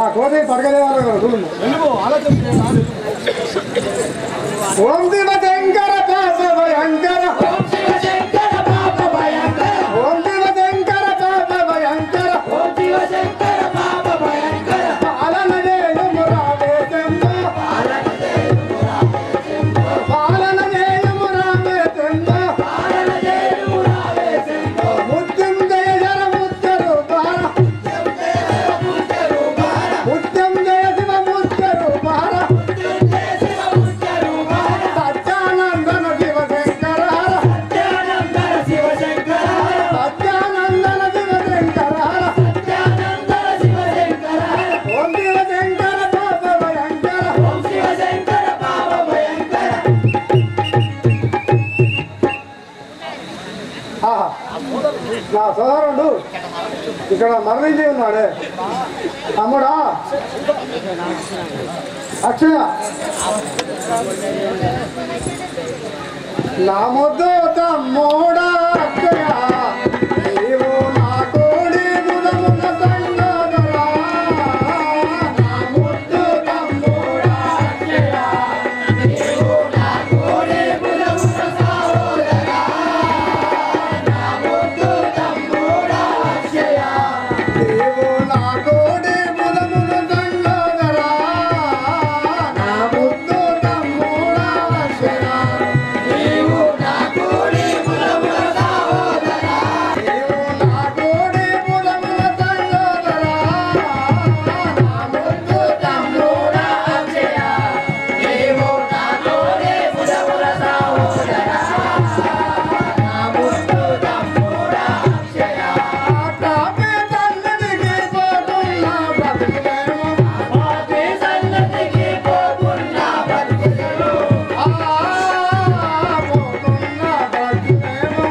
ఆ కోతి పడగలేవారు చూడు ఎందుకు ఆలోచన ఓం శివ శంకర పాప భయంకర ఓం శివ శంకర పాప భయంకర ఓం శివ శంకర పాప భయంకర ఓం శివ శంకర పాప భయంకర పాలన చేయము రావే శంభో పాలన చేయుము రావే శంభో పాలన చేయము రావే శంభో పాలన చేయుము రావే శంభో ముత్యం జయ జర ముత్య రూపార ముత్య రూపార ముత్యం జయ శివ ముత్య రూపార మృత్యుంజయ శివ ముత్య రూపార సత్యానందన శివ శంకర సత్యానందర శివ శంకర సత్యానందన శివ శంకర సత్యానందర శివ శంకర ఓం శివ శంకర పాప భయంకర ఓం శివ శంకర పాప భయంకర ఆహా. నా సోదరుడు ఇక్కడ మరణించి ఉన్నాడే తమ్ముడా అక్షయ నా ముద్దు తమ్ముడా అక్షయ నీవు నా కోడి ముదమున సంగదరా నా ముద్దు తమ్ముడా అక్షయ నీవు నా కోడే బుధమున సహోదరా నా ముద్దు తమ్ముడా అక్షయ నీవు నా కోడి ముదమున సంగదరా నా ముద్దు తమ్ముడా అక్షయ నీవు నా కోడే బుధమున సహోదరా నీవు నా కోడి ముదమున సంగదరా నా ముద్దు తమ్ముడా అక్షయ నీవు నా కోడే బుధమున సహోదరా నా ముద్దు తమ్ముడా అక్షయ కాపే తల్లికి పోతున్నా బ్రతుకులేమో మాతే సన్నతికి పోకున్నా బతుకులు ఆ పోతున్నా బ్రతుకులేమో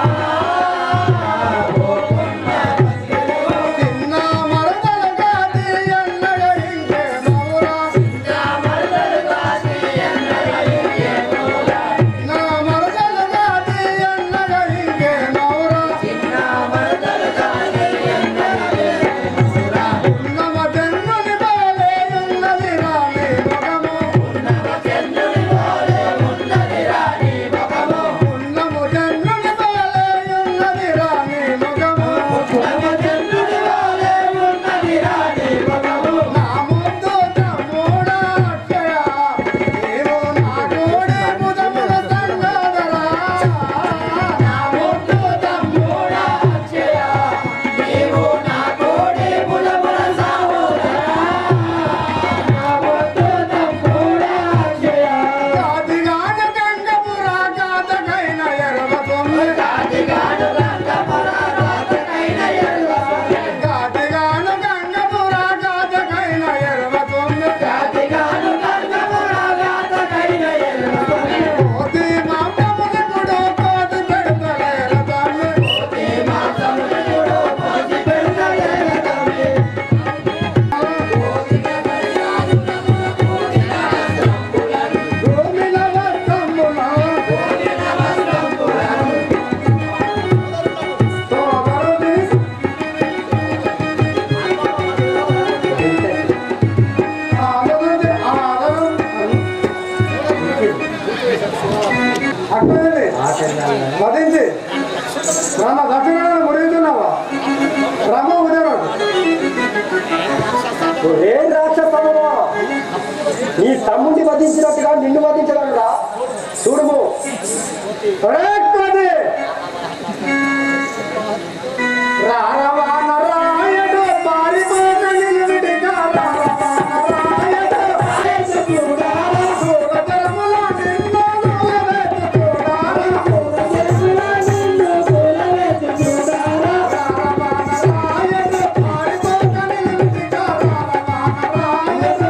చిన్న మరదల కాది ఎన్నడ ఇంకే మౌరా నా మరదలు కాసి ఎన్నడ ఇంకేమోలా నా మరదల కాది ఎన్నడ ఇంకే మౌరా చిన్న మరదలు కాసి ఎన్నడ ఇంకేమోలా ఉన్నమ తెన్నుని బాలే ఉన్నది రాని మగము ఉన్నవ చంద్రుని పోలే ఉన్నది రాణి ముఖము ఉన్నము తెన్నుని బాలే ఉన్నది రాని మగము ఉన్నవ చంద్రుని పోలే ఉన్నది రాణి ముఖము నా ముద్దు తమ్ముడా అక్షయ నీవు నా కోడి ముదముల సంగదరా నా ముద్దు తమ్ముడా అక్షయ నీవు నా కోడి బులబుల సహోదరా నా ముద్దు తమ్ముడా అక్షయ కాదిగాన గంగపురా కాదకైన ఎరవతొమ్మి కాదిగాడు రంగపుర రాతకైన ఎరువసొమ్మె. కాదిగాన గంగపురా కాదకైన ఎరవతొమ్మి కాదిగాడు రంగపుర రాతకైన ఎరువసొమ్మె. కోతి మాంసముని కూడా కోతి పెడతలేర తమ్మి ఈ మాసముని కూడా పోసి పెడతలేర తమ్మి. భూమిన వస్త్రమున సోదరుని ఆదరుని ఆదరు అక్కడే వదించి రమ దక్షిణ మురుగుతున్నావా రమ ఉదయవాడు ఏం రాక్షసమో నీ తమ్ముడిని వధించినట్టుగా నిన్ను వధించగలరా చూడుము ఒరేక్కది! రారవానరాయడు పారిపోక నిలువిడిగా రారవానరాయడు సూరధర్మల నిన్ను నువ్వెత్తుకోడారా. రారవానరాయడు పారిపోక నిలువిడిగా రారవానరాయడు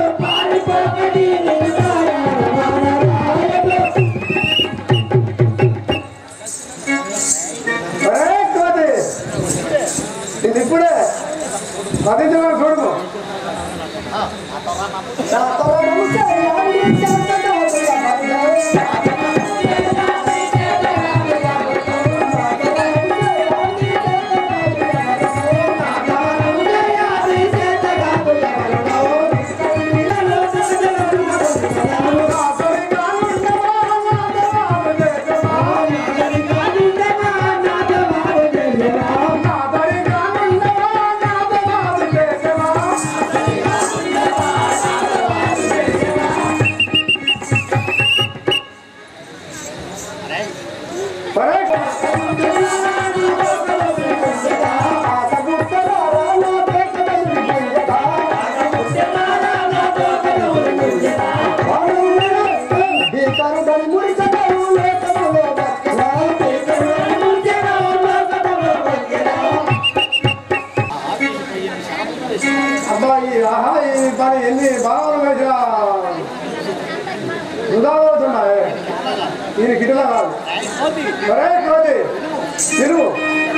పోతున్నా ఈయన గిడిలా కాదు మరే కోతి తిరుగు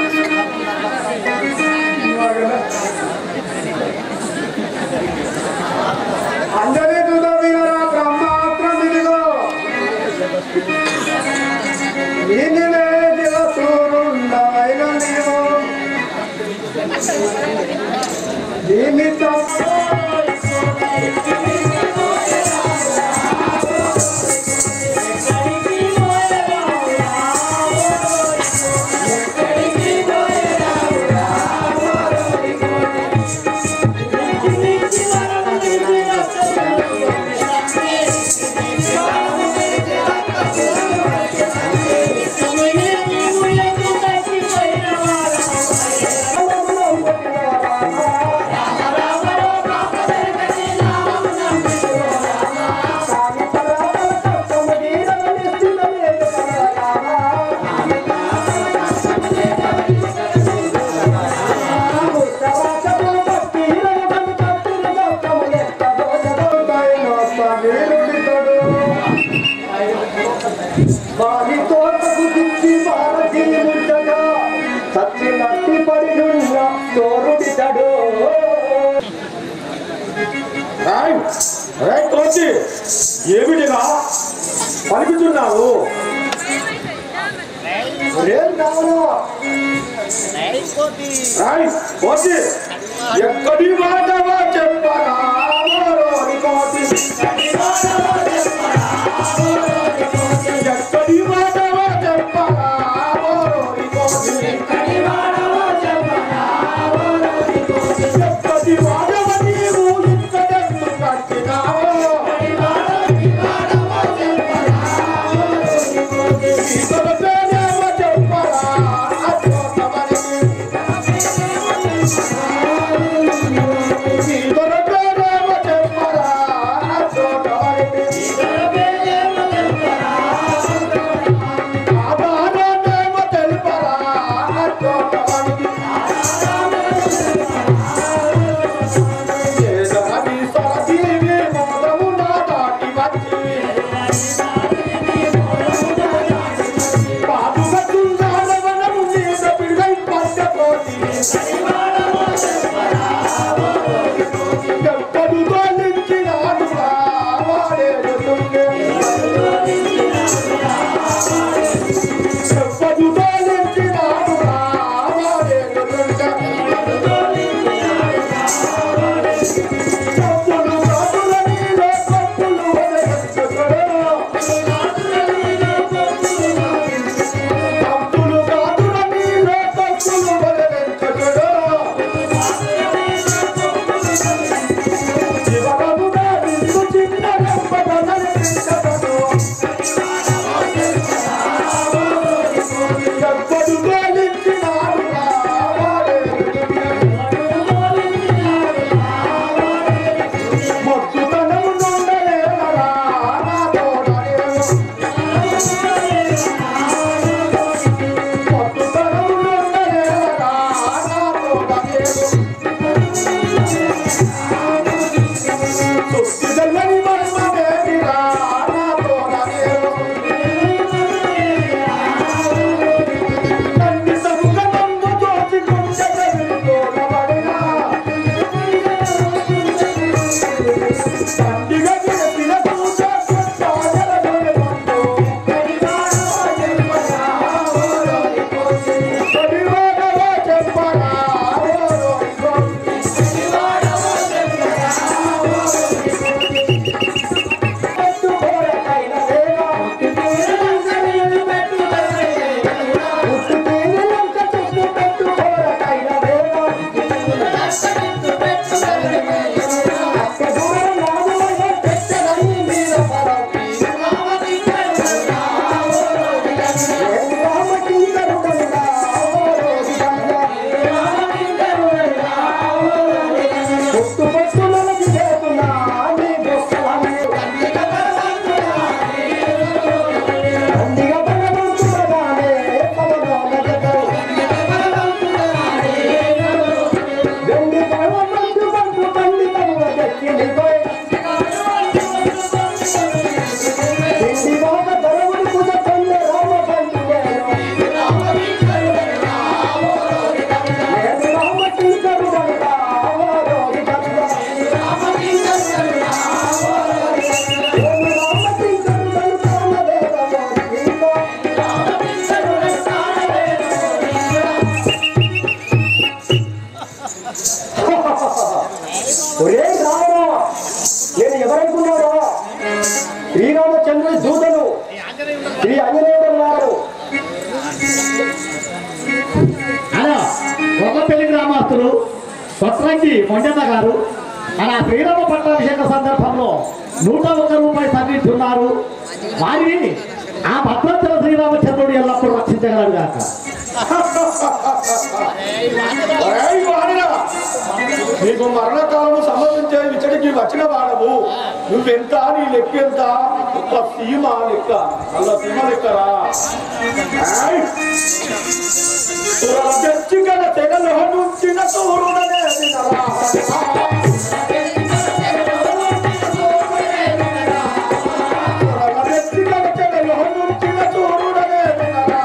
అందరి దుర్దీవరా బ్రహ్మాత్రం ఇదిగో నిన్నే దివసూరుండమైన నీవు నిమిత్తం వారి తోటకు దిచ్చి భారతీయుడగా సచ్చినట్టి పడినున్న తోరుడితడు కోచి ఏమిటిగా పలుకుతున్నావు ఏం కావాలో రాయ్ కోచి ఎక్కడి మాటవా చెప్పరా ఓరోరి కోచి ఎక్కడి మాటవా చెప్పరా ఓరోరి కోచి ఎక్కడి మాటవ నీవు ఇక్కడెందు కట్టినావో ఇతర పేరేమో చెప్పరా అచ్చోటమని ఇతర పేరేమో చెప్పరా అచ్చోటమని ఆధారమేమో తెలుపరా అచ్చోటమని ఏదాని సాటివి మోదము నా దాటి వచ్చి పాపుగతుందానవనము మీద పిల్లై పట్టపోతి ఎప్పటి తోలించినాడు వాడేడుతుండే ఎప్పటి తోలించినాడు వాడేడుతుండే కప్పులు కాపుల నీలో కప్పులు వదలెత్తుకొను. కప్పులు కాపుల నీలో కప్పులు వదలెత్తుకొను. శివరముగా నిన్ను చిన్న రెప్పగా నడిపించబడు. ఎప్పటి తోలించినాడు వాడేడుతుండే మొక్కుతనము నుండలేవరా నా తోడలేవు శ్రీ ఆంజనేయుడు ఉన్నారు అలా పెళ్లి గ్రామస్తులు కొత్రంగి మొండన్న గారు మన శ్రీరామ పట్టాభిషేక సందర్భంలో నూట ఒక్క రూపాయి తగ్గించున్నారు వారిని ఆ భద్రాచల శ్రీరామచంద్రుడు ఎల్లప్పుడూ రక్షించగలడు కాక ఏయ్ వానరా! నీకు మరణకాలము సంబంధించే ఇచ్చడికి వచ్చిన వాడవు నువ్వెంత నీ లెక్క ఎంత ఒక సీమ లెక్క అల్ల సీమ లెక్కరా ఏయ్! తురల తెచ్చిగల తెగలు హనుంచిన తూరుడనే వినరా. తురల తెచ్చిగల తెగలు హనుంచిన తూరుడనే వినరా.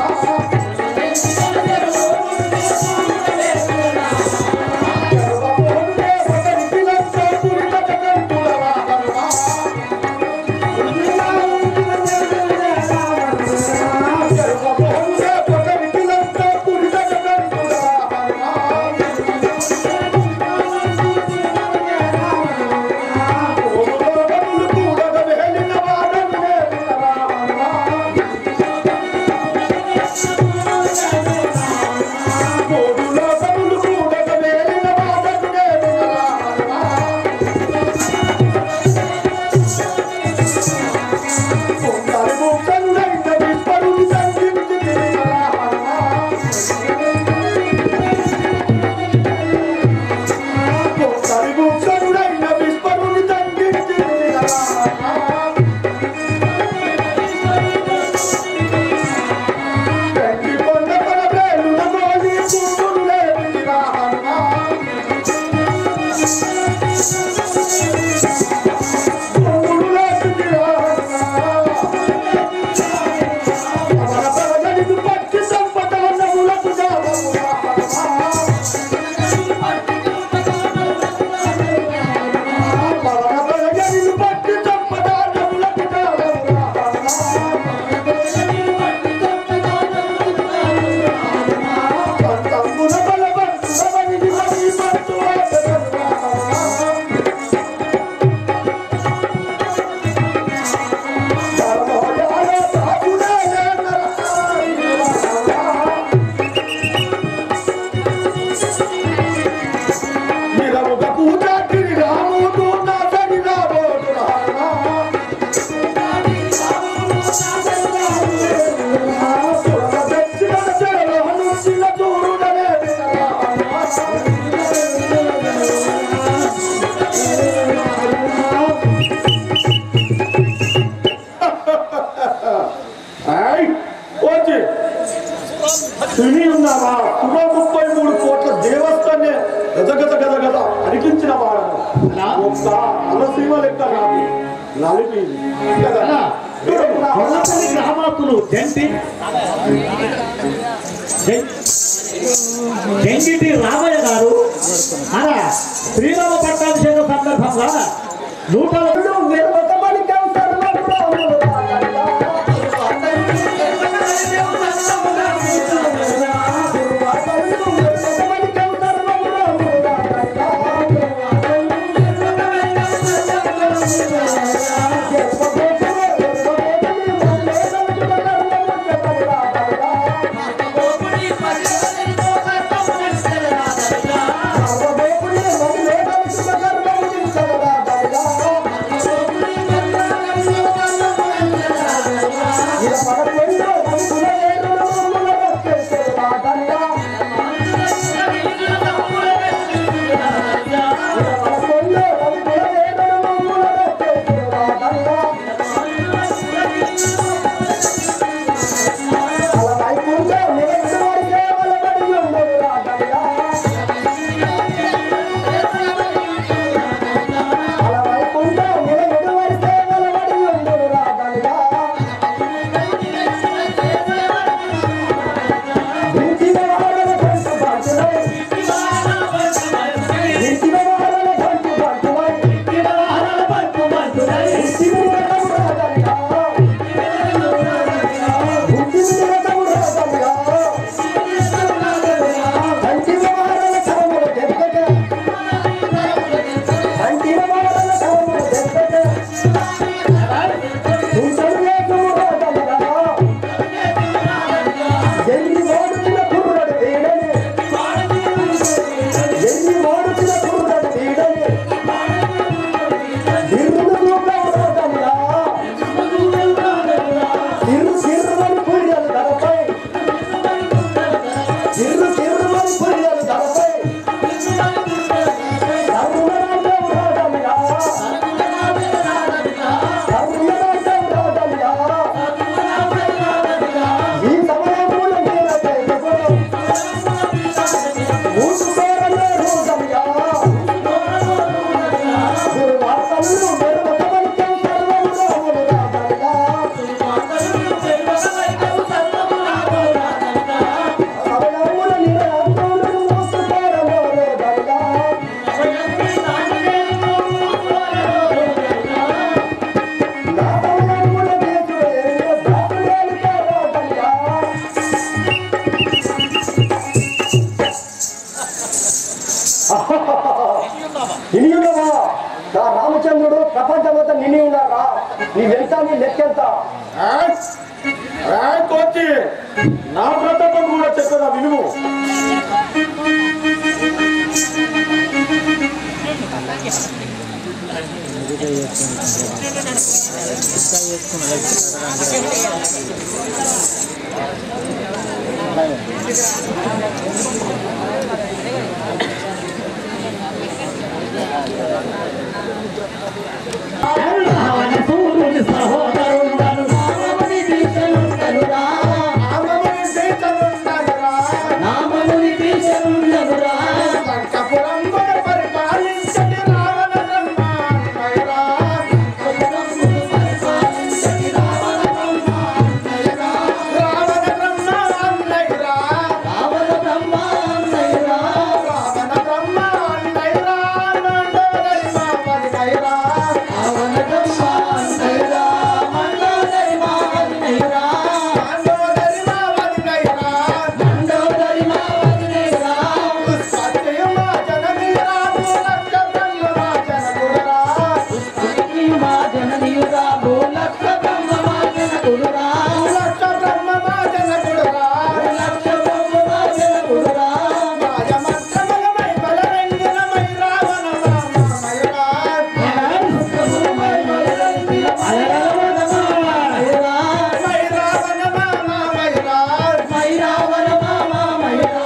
ఏయ్, వచ్చి తిని ఉన్నావా సుమ ముప్పై మూడు కోట్ల దేవస్థాన్ని గజగజ గజ గజ అరికించిన వాడు ఒక్క అలసీమ లెక్క నాకు నలిపి అలా కొల్లపల్లి గ్రామస్తులు జంటి జం- జంగిటి రామయ్య గారు మన శ్రీరామ పట్టాభిషేక సందర్భంగా నూట అలా నీవెంత నీ లెక్కెంత కోచి నా ప్రతాపం కూడా చెప్పదా వినుము రావణ సూర్యుని సహోదరుండను నామముని భీషణుండనురా నామముని దీక్షలుండనురా. నామముని భీషణుండనురా లంకపురం కూడా పరిపాలించని రావణ బ్రహ్మాండయురా. రావణ బ్రహ్మాండయురా. రావణ బ్రహ్మాండయురా రావణ బ్రహ్మాండయురా. మండోదరి మామదినయురా. రావణ బ్రహ్మాండయురా మండోదరి మావదినయురా మండోదరి మామదినయురా. మండోదరి మావదినయురా సత్యమా జననీరా భూలక్ష బ్రహ్మమా జనకులరా. మా జననీయురా భూలక్ష బ్రహ్మమా జనకుడురా భూలక్ష బ్రహ్మమా జనకులరా. భూలక్ష బ్రహ్మమా జనకుడురా మాయమంత్రములమై బలరంగినమై రావణ మామమయురా. మై రావణ మామమయురా. మై రావణ మామమయురా.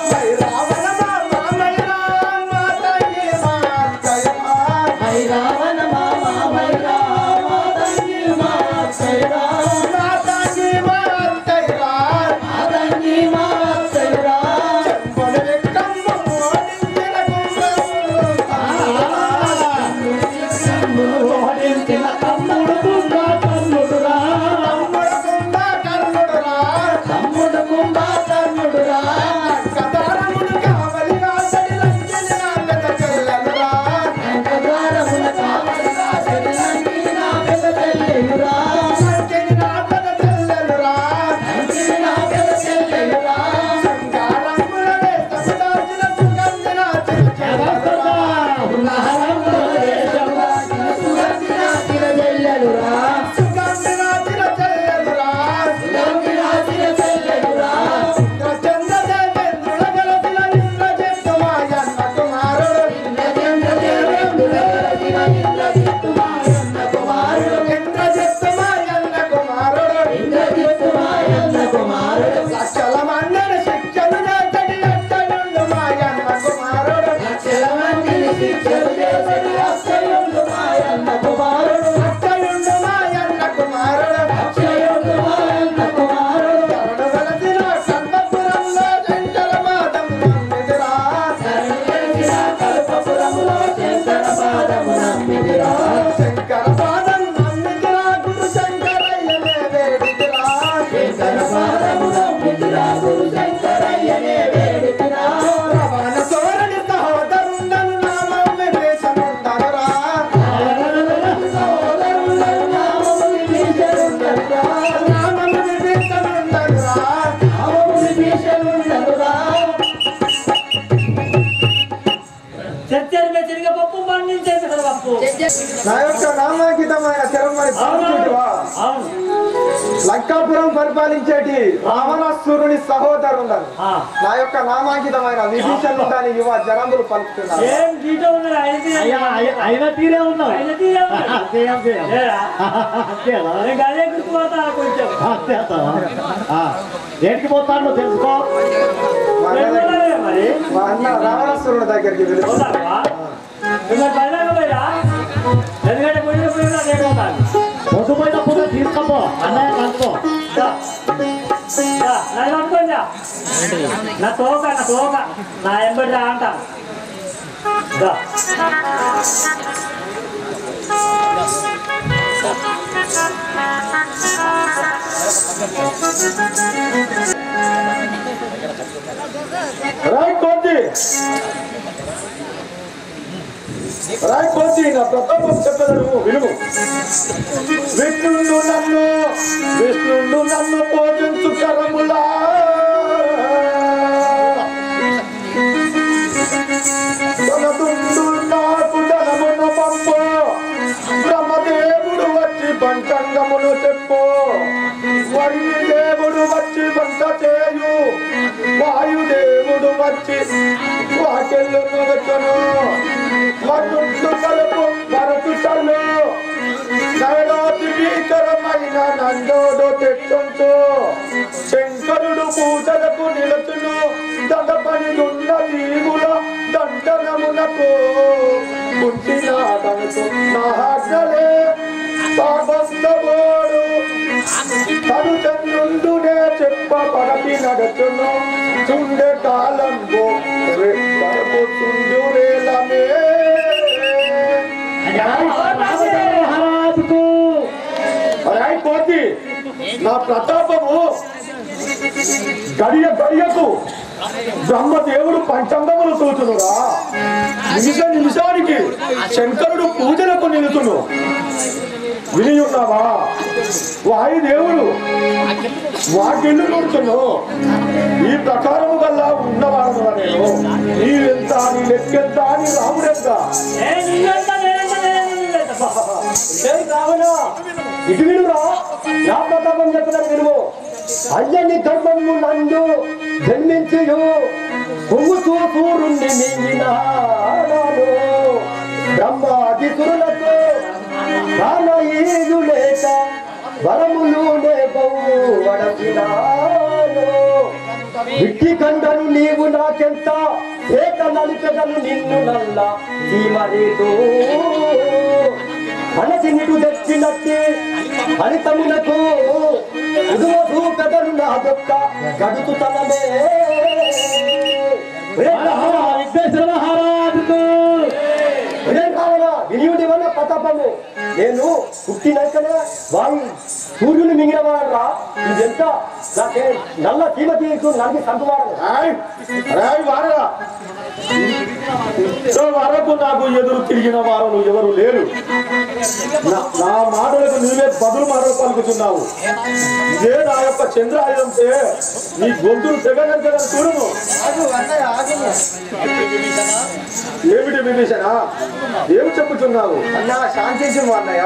మాతంగి మాతయమా. మాతంగి మాతయరా. చెంబులు ఎక్కమ్ము ఓడించిన కర్ణుడురా. కదారమును కావలిగా సడిలంకిన నాగత చెల్లెలురా. సంకిని నాగత చెల్లెలురా. సంగారములనే తమదాచిన సుగంధిన చిరుచెల్లెలురా. సుగంధిన చిరుచెల్లెలురా. ఇంద్రచంద్ర దేవేంద్రుల గెలసిన ఇంద్రజిత్తు మాయన్న కుమారుడు. ఇంద్రజిత్తు మాయన్న కుమారుడు. లక్షల మందిని శిక్షలు చేతడి లక్షలుండు మాయన్న కుమారుడు. లక్షలుండు మాయన్న కుమారుడు. కరుడు వెలసిన కల్పపురంలో శంకరపాదం నమ్మిదిరా. శంకరపాదం నమ్మిదిరా గురు శంకరయ్యనే వేడిదిరా. రవాణ సోరని సహోదరుండను నామం విభీషణుండనురా. నామం విభీషణుండనురా. చచ్చరిమే శనగపప్పు పండించేది కదా పప్పు నా యొక్క నామాంకితమైన తిరుమల పాల్గొంటివా అవును లంకాపురం పరిపాలించేటి రావణాసురుని సహోదరుండను ఆ. నా యొక్క నామాంకితమైన విభీషణుడని యువ జనములు పలుకుతున్నారు ఏం గీత ఉన్నది ఐదు అయినా తీరే ఉన్నావు ఆయన తీరే ఉన్నది. సేమ్ సేమ్ లేరా? అంతేనా నేను అదే గుర్తుపోతా కొంచెం అంతే అంటావా? ఆ, దేనికి పోతాను తెలుసుకో మా అన్న దగ్గర- వెళ్ళాలి మరి మా అన్న రావణాసురుని దగ్గరికి వెళ్ళు పోతావా ఇంకా పైన పోయిరా ఎందుకంటే పోయిన పోయినా నేను పోతాను పొద్దు పోయినప్పుడు తీసుకోపో అన్నయ్య కనుకో దా. దా, నన్ను పట్టుకోండి నా తోక నా తోక నా ఎంబడి రా అంట దా. రాయ్ కోతి రాయ్ కోతి నా ప్రతాపం చెప్పదను వినుము విష్ణుండు నన్ను విష్ణుండు నన్ను పోషించు కరములా ధనదుండు నాకు ధనమున పంపు బ్రహ్మదేవుడు వచ్చి పండు వచ్చి వాకెళ్ళు నొగచును మన్నుట్లు కలుపు మరచు చల్లు నయనాతి భీకరమైన నందోడు తెచ్చుంచు శంకరుడు పూజలకు నిలుచును దండపని ఉన్న దీవుల దండనమునకు పుట్టినాదనుకు నా ఆజ్ఞలే సాగస్తబోడు తను చంద్రుండునే చెప్ప పరపి నడుచును చుండె కాలంబో వరపు చుండురేలమే మహారాజుకు అరే కోతి నా ప్రతాపము గడియ గడియకు బ్రహ్మదేవుడు పంచాంగములు చూచునురా నిమిష నిమిషానికి శంకరుడు పూజలకు నిలుచును విని ఉన్నావా వాయుదేవుడు వాటిల్లు నూడుచును ఈ ప్రకారము గల్లా ఉన్నవాడు నేను నీవెంత నీ లెక్కెంత నీ రాముడెంత ఏ నీవెంత, నేనెంత, నేనెంత. ఏం కావనా ఇటు వినురా నా ప్రతాపం చెప్పిన వినుము అయ్యని ధర్మము నందు జన్మించియు కొమ్ముతూ సూరుణ్ణి మింగినాడు బ్రహ్మాది సురులతో ప్రాణ ఈదు లేక వరములు వడసినాను విట్టి కండను నీవు నాకెంత ఏక నలిపెదను నిన్ను నల్ల సీమరేదు మనసి నిడు తెచ్చినట్టి ఫలితమునకు ఉదువ చూపెదను నా దొక్క గడుతు తనమే మహారాజుకు వినియుడి వల్ల ప్రతాపము నేను పుట్టినాకనే వాయు సూర్యుని మింగిన వాడరా ఇదెంత నాకే నల్ల సీమ తీసు నల్లి సంతువాడను రాయ్ రాయ్ వారరా ఇంత వరకు నాకు ఎదురు తిరిగిన వారు ఎవరు లేరు నా- నా మాటలకు నువ్వే బదులు మాటలు పలుకుతున్నావు ఇదే నా యొక్క చంద్రాయుధంతే నీ గొంతులు తెగనంతదని చూడను ఏమిటి విభీషణ ఏమి చెప్పుతున్నావు అన్నా శాంతించు అన్నయ్య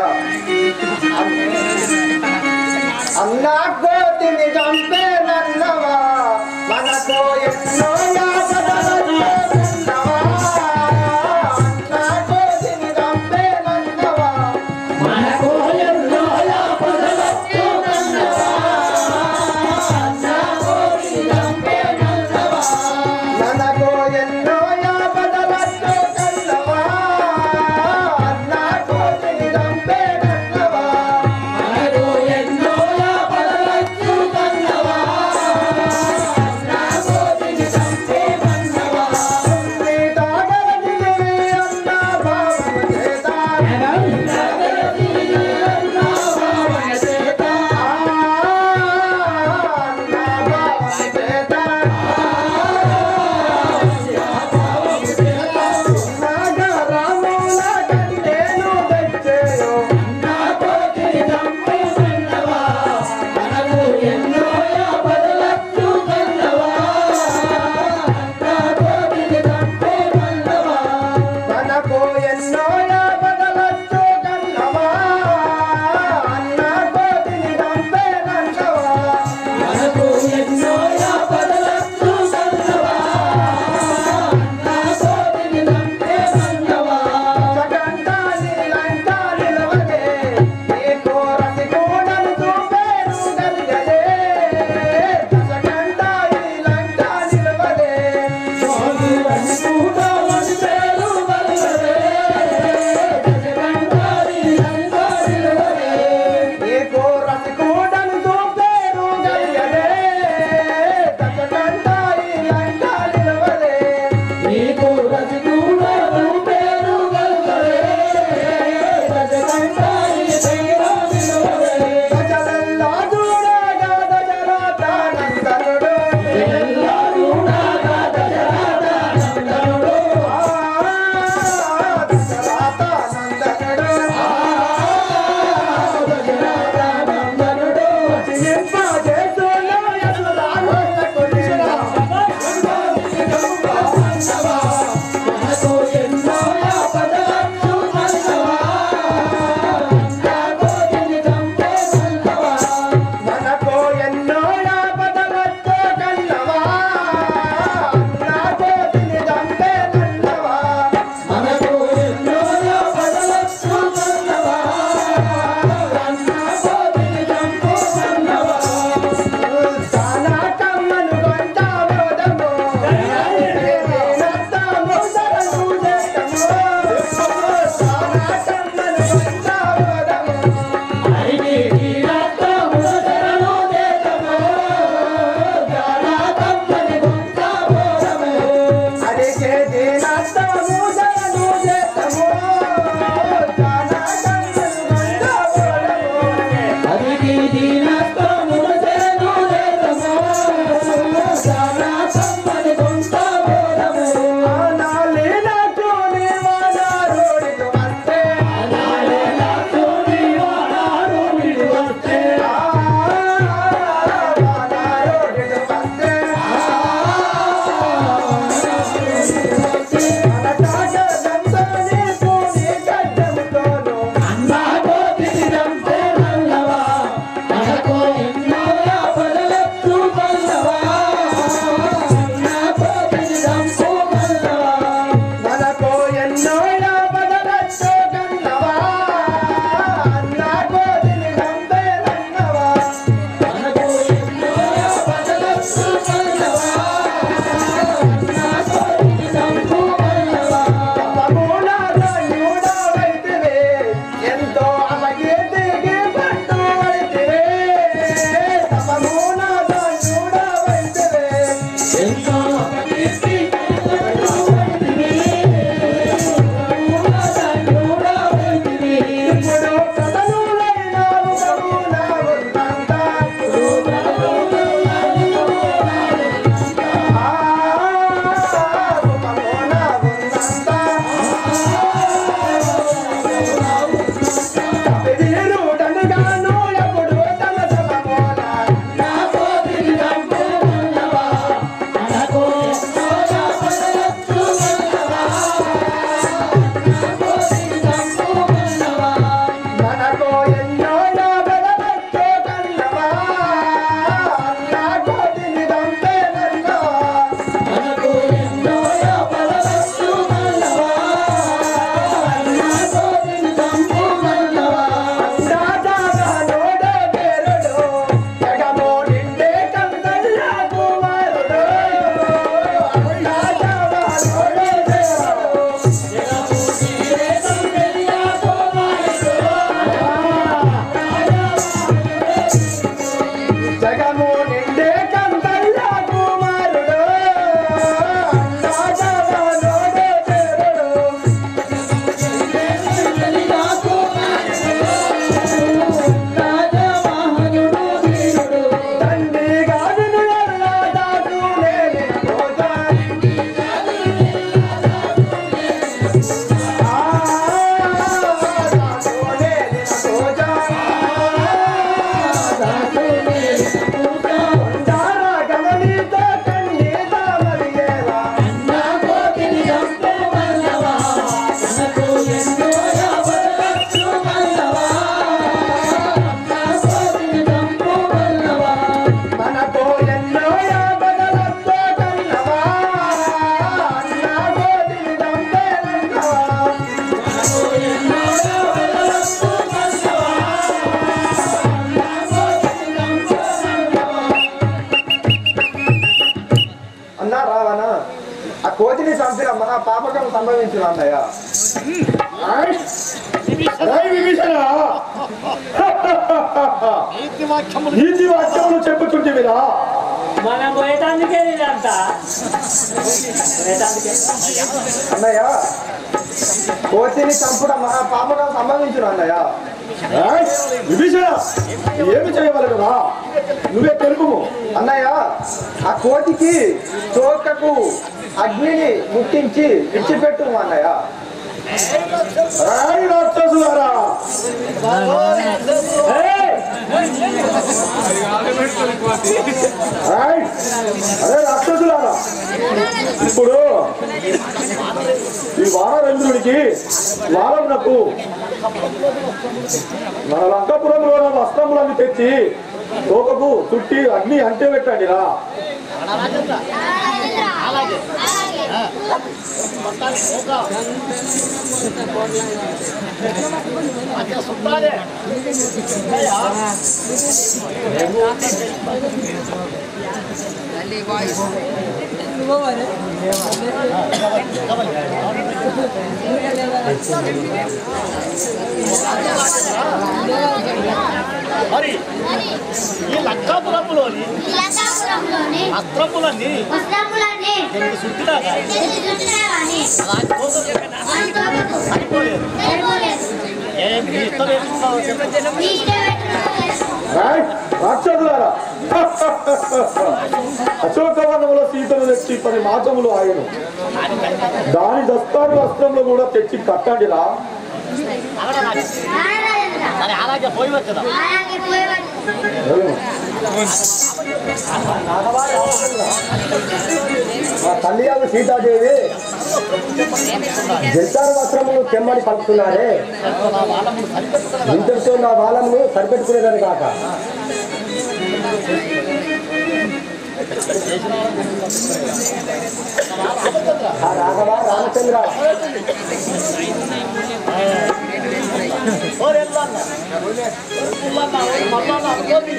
అన్నా కోతిని చంపేనన్నవా మనకు ఎన్నో యాతనలన్నవా. అన్నా కోతిని చంపేనన్నవా మనకు ఎన్నో యాతనలన్నవా. అన్నా కోతిని చంపేనన్నవా. మనకు ఎన్నో యాతనలన్నవా. అన్నా కోతిని చంపేనన్నవా. మనకు ఎన్నో యాతనలన్నవా. అన్నా కోతిని చంపేనన్నవా. దీనత్వమును చేను లేదము చాలా సమ్మని కొంత బోధము ఆనాలే నాకు నీ వాడారోడికి వస్తే నాడే నాకు నీవాడారు విడి వస్తే ఆ వాడారోడికి వస్తే అనటాక దంతని పూని గడ్డముతోను అన్నా కోతిని చంపే నల్లవా మనకు ఎన్నో ఆపదలెత్తు పల్లవా అన్నా కోతిని చంపు మల్లవా మనకు ఎన్నో యాపదలెత్తు కన్నవా అన్నా కోతిని గంబేలన్నవా మనకు ఎన్నో ఆపదలెత్తు పల్లవా అన్నా కోతిని చంపు మల్లవా తమూనాథయుడవైతివే, ఎంతో అమకీర్తికి పట్టువైతివే. తమూనాథయుడవైతివే, ఎంతో అపకీర్తి కలుగుతుంది కూడా వైతివి ఇప్పుడు కథనులైనావు కరుణా ఉన్నంత. ఆ, రూపమున ఉన్నంత. వీరుడనుగాను ఎప్పుడు తన సమమూల నా కోతిని చంపు మల్లవా మనకు ఎన్నో ఆపదలెత్తు మల్లవా నా కోతిని చంపు మల్లవా మనకు ఎన్నో యాబలవచ్చో కన్నవా అన్నా కోటిని దంపేనన్నవా మనకు ఎన్నో ఆపదలెత్తు మల్లవా నా కోతిని చంపు మల్లవా దాదాగా నోడే పేరుడు జగమో నిండే కందల్లా కుమారుడు దాదాగా నోడే పేరుడు జగము నిండే కందల్లా కుమారుడు దాదాగా నోడే పేరుడు తండ్రి గాజును ఎల్లా దాటు లేని రోజా ఆ దాటు లేని రోజా దారా గమనితో కన్నీత మరిగేలా మనకు ఎన్నో యాబదలతో కన్నవా అన్నా గోదిని దంపేనన్నవా అన్నా రావనా ఆ కోతిని చంపిన మహా పాపకం సంభవించిన అన్నయ్య రాయ్ విభీషణ నీతి వాక్యములు చెప్పుచుంటివిరా మనం పోయేటానికే ఇదంతా పోయేటానికే అన్నయ్య కోతిని చంపడం మహా పాపకం సంభవించిన అన్నయ్య రాయ్ విభీషణ ఏమి చేయవలనురా నువ్వే తెలుపుము అన్నయ్య ఆ కోతికి తోకకు అగ్నిని ముట్టించి విడిచిపెట్టు అన్నయ్య రాయ్ రాక్షసులారా ఏయ్! రాయ్ అదే రాక్షసులారా ఇప్పుడు ఈ వానరేంద్రుడికి వారమునకు మన లంకపురంలో వస్త్రములన్నీ తెచ్చి తోకకు చుట్టి అగ్ని అంటే పెట్టండి రా మరి ఈ లక్కాపురంలోని ఇలాకాపురంలోని అస్త్రములన్నీ వస్త్రములన్నీ ఎన్ని చుట్టినాగా ఎన్ని చుట్టినా గాని వాటి కోసం చెప్పిన వారి తోటకు సరిపోలేదు సరిపోలేదు. ఏం మీ ఇష్టం ఏమిస్తున్నావు చెప్పు. మీ ఇష్టం పెట్టుకున్నావు చేసుకో. రాయ్, రాక్షసులారా అశోకవనంలో సీతను తెచ్చి పది మాసములు ఆయను దాని దస్తాని వస్త్రంలో కూడా తెచ్చి కట్టండిరా నారాయణ మరి అలాగే పోయి వచ్చదా అలాగే పోయేవాడు ఆ కళ్యాణ సీతాదేవి జంతారు వస్త్రములు తెమ్మని పలుకుతున్నారే ఇంతటితో నా బాలమును సరిపెట్టుకునేదని కాక ఆ రాఘవ రామచంద్ర ఓ ఎల్లన్న ఎల్లన్న మల్లన్న అనుకోండి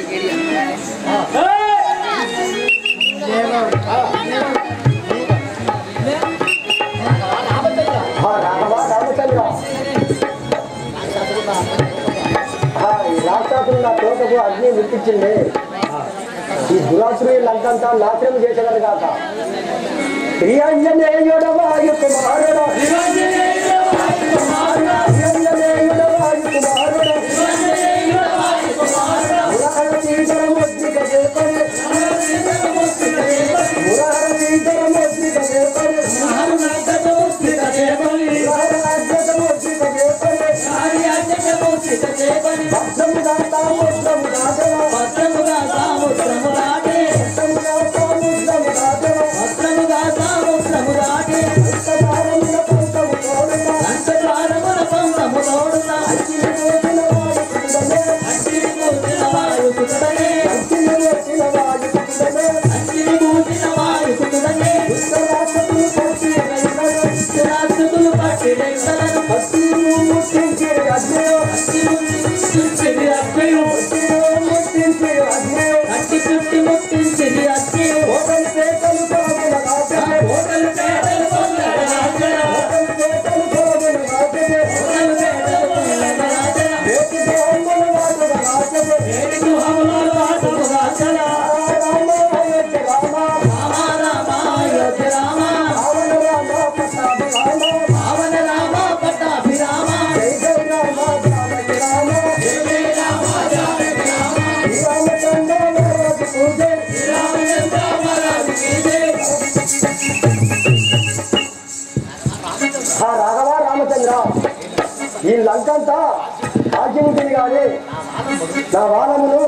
ఆ రాఘవ రామచంద్ర ఆ, ఈ రాక్షసులు నా తోటకు అగ్ని వినిపించింది ఈ దురాసురు లంకంతా నాశనం చేసేదని కాక ప్రియంజనేయుడవాయు కుమారుడ ప్రియంజనేయుడవాయు కుమారుడ మురహర సీతల ముద్రిక చేపడు మురహర సీతల ముద్రిక చేపడు మురహర అగ్రత ముద్రిక చేపడు భక్తము దాతా ముద్రము దాతల భక్తము దాతా ముద్రము దాతల అంతకారమున పంతము తోడుగా అగ్ని కోసిన వాడు కుటుంబమే అగ్ని కోసిన వాడు కుటుంబమే ఉత్తరాక్షతులు పట్టి రైతలను భక్తులు ముట్టించి అగ్నియో భక్తులు ముట్టించి అగ్నియో ఓటలు పేటలు కొలగిన రాజనే ఓటలు పేటలు కొలగిన రాజనే వేటి దేహముల వాడుల రాజనే రామ అయోధ్య రామ రావణ రామ పట్టాభి రామ జై జై రామ జానకి రామ శ్రీరామచంద్ర మహారాజు పూజే ఆ రాఘవ రామచంద్ర ఈ లంకంతా ఆజ్ఞముంటుంది కానీ నా వానమును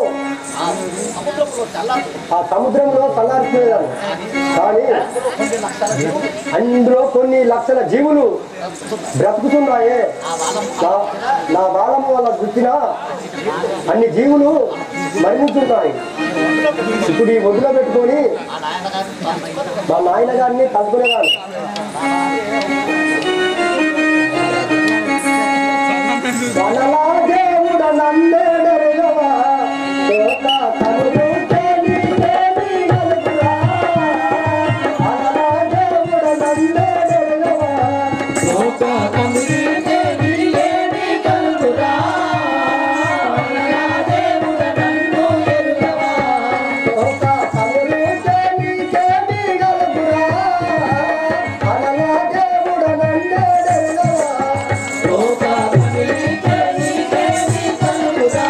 ఆ సముద్రంలో చల్లారుకునేదాన్ని కానీ అందులో కొన్ని లక్షల జీవులు బ్రతుకుతున్నాయే నా నా బాలము వల్ల గుర్తిన అన్ని జీవులు మరణించున్నాయి ఇప్పుడు ఈ ఒడ్డులో పెట్టుకొని మా నాయన గారిని తలుపుకునేవాడు వనలా దేవుడ నందేడరుగవా, తోక కనులు తేలి తేలి నలుగురా. వనలా దేవుడ నందేడరుగవా, తోక కనులు తేలి తేలి నలుగురా. వనలా దేవుడ నందేడరుగవా,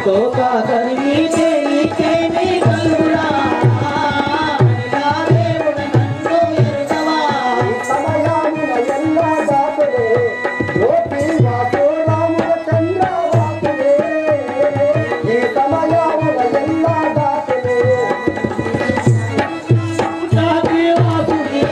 తోక కరిగితే నీకేమి కలుగురా నా దేవుడ నన్ను ఎరుగవా సమయామున ఎల్లా దాసరే జ్యోతి వాసురాముల చంద్రవాసుడే ఈ సమయామున ఎల్లా దాసరే జాతివాసుని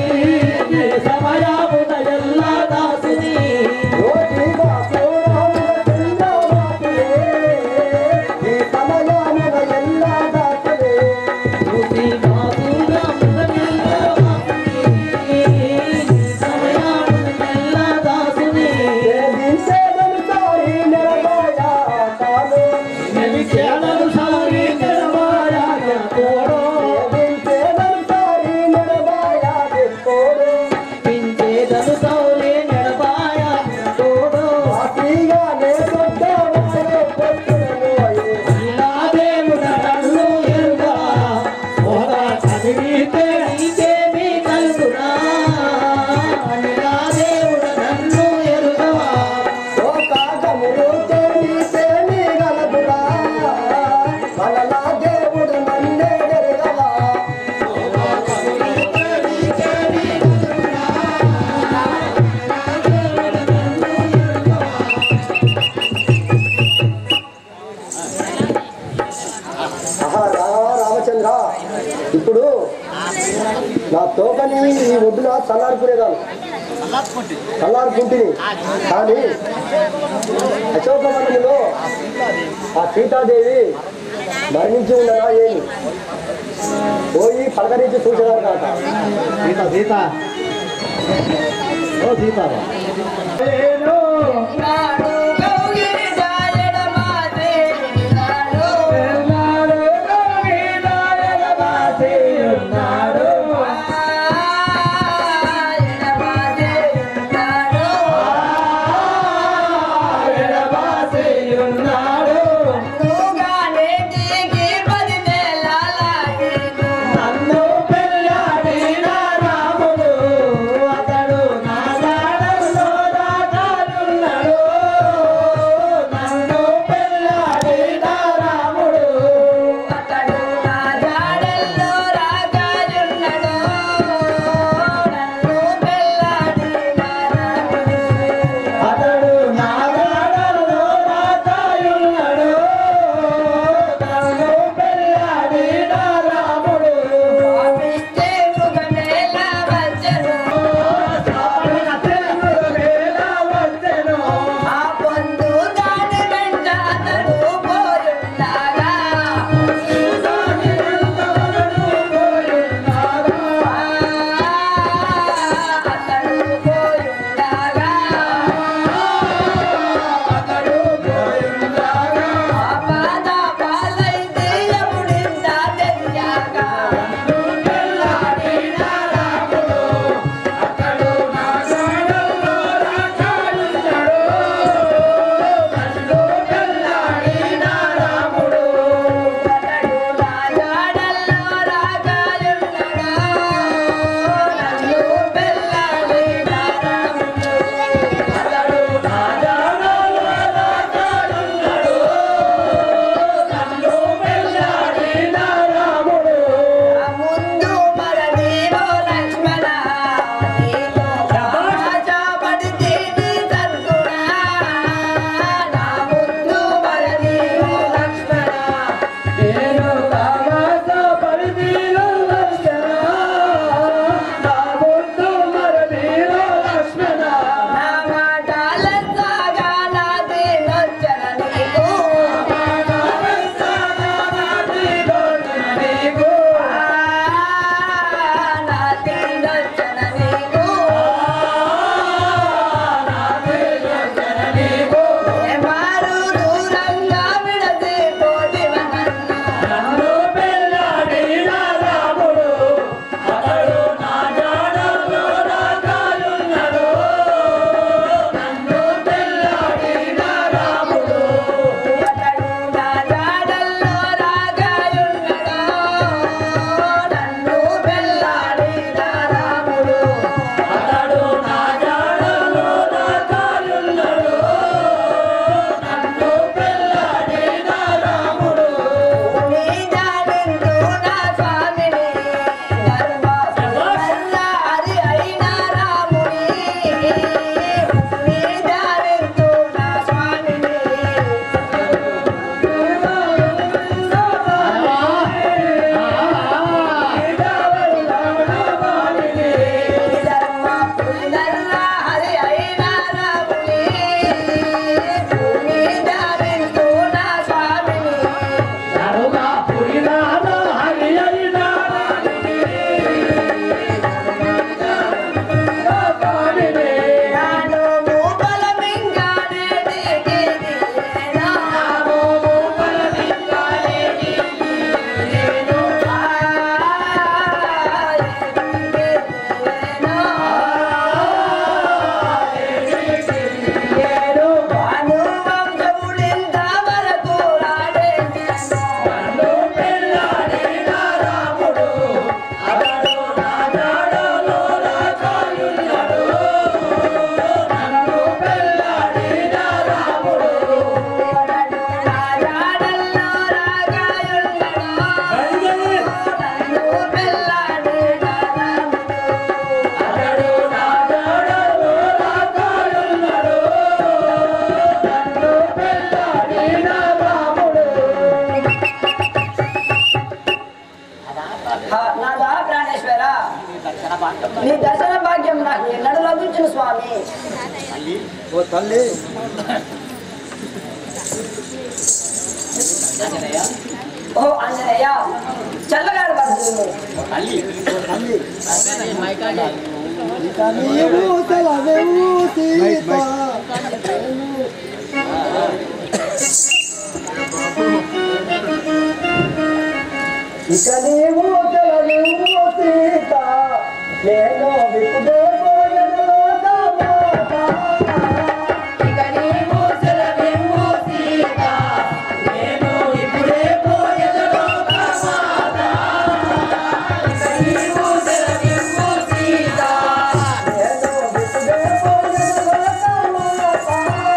సమయామున ఎల్లా దాసుని జ్యోతి వాసురాముల చంద్రవాసుడే ఈ సమయామున ఎల్లా దాసరే స్తుతి బాసుగా ముదనెల్ల వాసుని సమయామున ఎల్లా దాసుని సేవించేదను సారి నిలబోయా తాను నిలిచేదను సారి నిలవాయాగ తోడో సేవించేదను సారి నిలబోయా దిక్కోడు పించేదను సౌరి నడపాయాగ తోడో పాపిగానే దొడ్డవాడు పొట్టునోయే. ఇలా దేవుడ నన్ను ఎరుగా ఓడ చదివితే నీకేమి కలుగురా ఇలా దేవుడ నన్ను ఎరుగవా ఓ కాగములు తేని తేని గలదురా. మనలా దేవుడు నన్నే ఎరుగవా. ఆహా, రామ రామచంద్ర ఇప్పుడు నా తోకని ఈ ఒడ్డున చల్లారుకునేదాను చల్లారుకుంటుంది కానీ అశోకవనంలో ఆ సీతాదేవి మరణించి ఉన్నదా ఏమి పోయి పలకరించి చూసేదారు కాక సీత సీత ఓ సీత నాడు గౌగిరి దాయడ మాదే నాడు నాడు గోవిందాయన వాసి ఉన్నాడు ఆయన మాదే నాడు ఆయన వాసి ఉన్నాడు నుగానే దిగి పది నెలలాగేను నన్ను పెళ్ళాడిన రాముడు అతడు నా దాడంలో దాటాడున్నాడు నీ దర్శన భాగ్యం నాకు ఎన్నడూ లభించును స్వామి ఓ తల్లి ఓ ఆంజనేయ చల్లగాడు పడుతుంది ఇక నీవు సెలవేవు సీత ఇక నీవు తెలవు సీత నేను విప్పుడే పోయెను లోకమాత. ఇక నీవు సెలవివ్వు సీత నేను ఇప్పుడే పోయేదు లోకమాత ఇక నీవు సెలవివ్వు సీత నేను విప్పుడే పోయెను లోకమాత.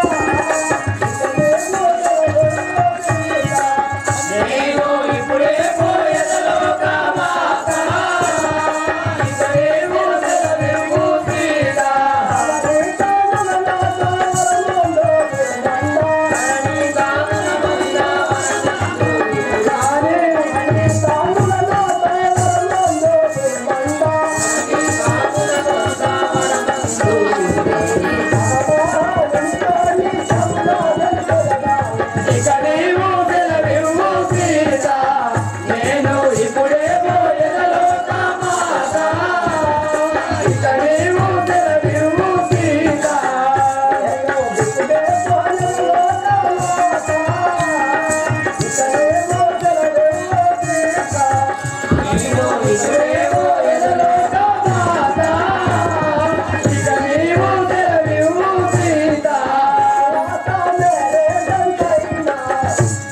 ఇక నీవు తెలవు సీత నేను ఇప్పుడే పోయేదు లోకమాత ఇక నీవు సెలవివ్వు సీత ఇక నీవు సెలవివ్వు సీత నేను ఇప్పుడే పోయేదు లోకమాత ఇక నీవు సెలవివ్వు సీత నేను ఇప్పుడే పోయేదు లోకమాత ఇక నీవు సెలవివ్వు సీత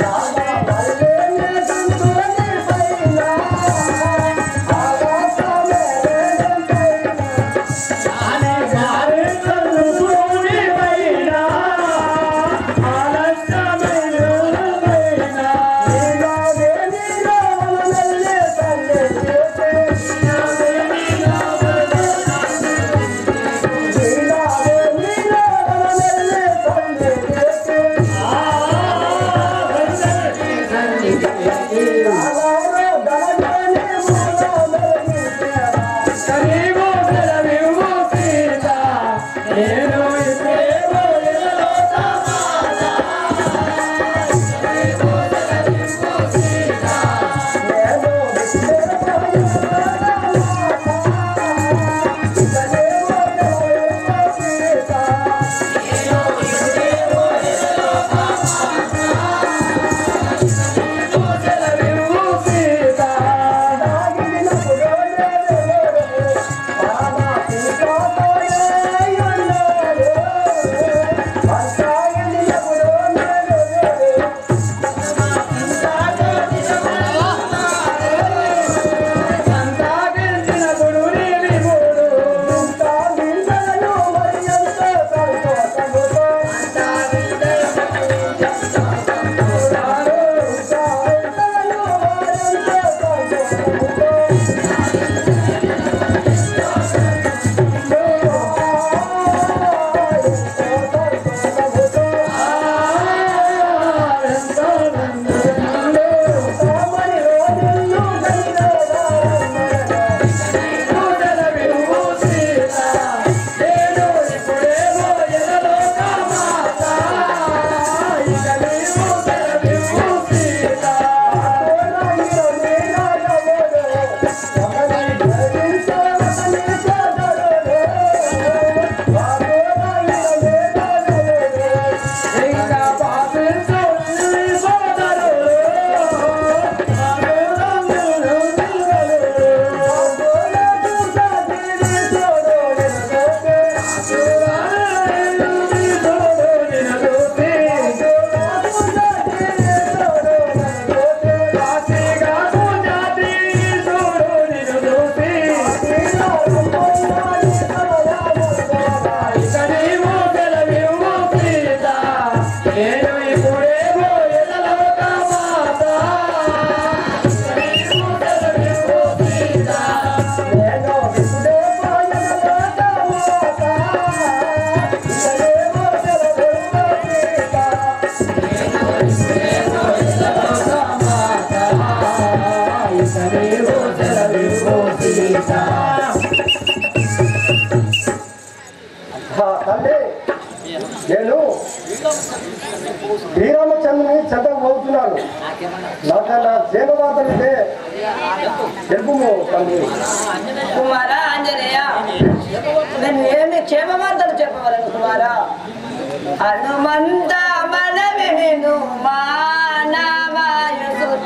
శ్రీరామచంద్రుని చెంతకు పోతున్నారు నాకన్నా క్షేమ వార్తలుంటే తెలుపు తండ్రి కుమారా ఆంజనేయ నేను ఏమి క్షేమవార్తలు చెప్పవలను కుమారా హనుమంత మనవి విను మానవాయుసుత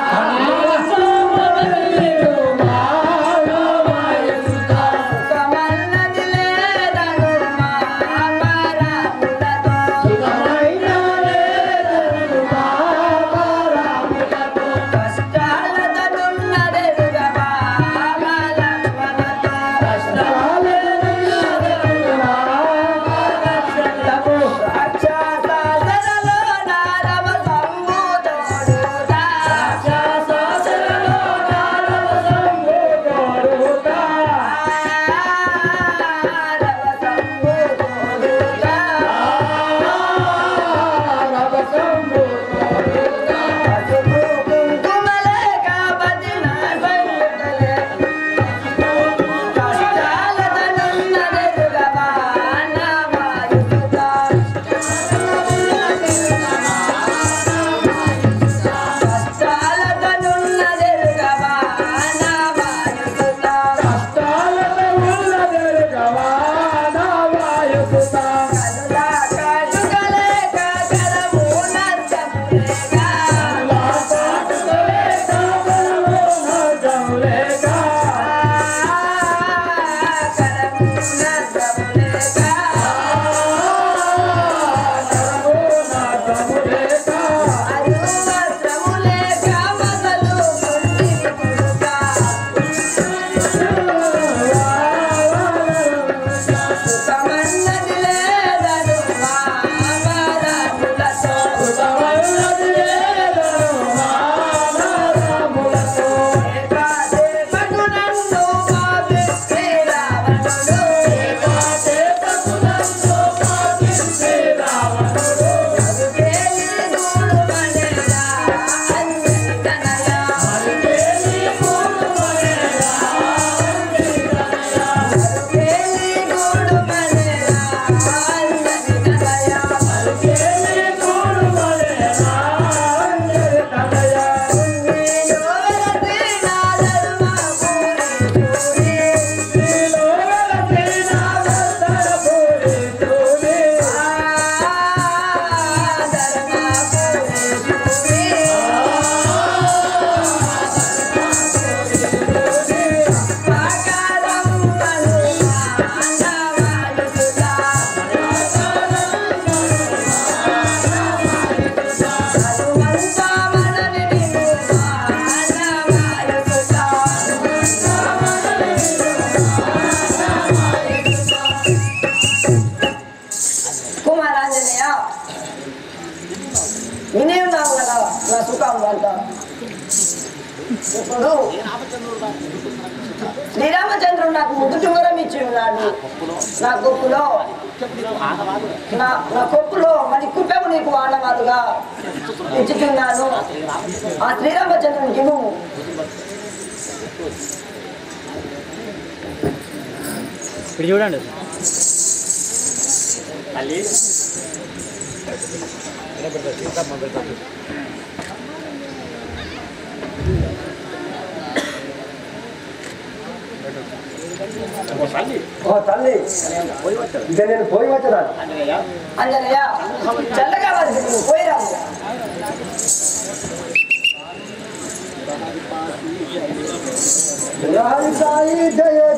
సుఖమన్నది లేదను మా పరాములతో. కష్టాలతనున్నదెరుగ బాలలక్ష్మణతో. రాక్షసాసులలో నారవ సంబుధోడుతా. నారవ సంబుధోడుతా. పసుపు కుంకుమలేక బదినాడంగుటలే. కష్టాలతనున్నదెరుగ బాణవాయుసుతా. కష్టాలతనున్నదెరుగ బాణవాయుసుతా. కనులా కాటుకలేక కరమునర్చములేక. కుమారాంజనేయ వినే ఉన్నావు కదా నా సుఖం వంట ఇప్పుడు శ్రీరామచంద్రుడు నాకు ముద్దు టుంగరం ఇచ్చి ఉన్నాడు నా కొప్పులో నా నా కొప్పులో మరి కుప్పము నీకు ఆనవాలుగా ఇచ్చుచున్నాను ఆ శ్రీరామచంద్రునికి నువ్వు ఇప్పుడు చూడండి ఓ తల్లి ఇక నేను పోయి వచ్చాను అంజనయ్య చల్లగా వారికి నువ్వు పోయిరాము జయ సాయి జయ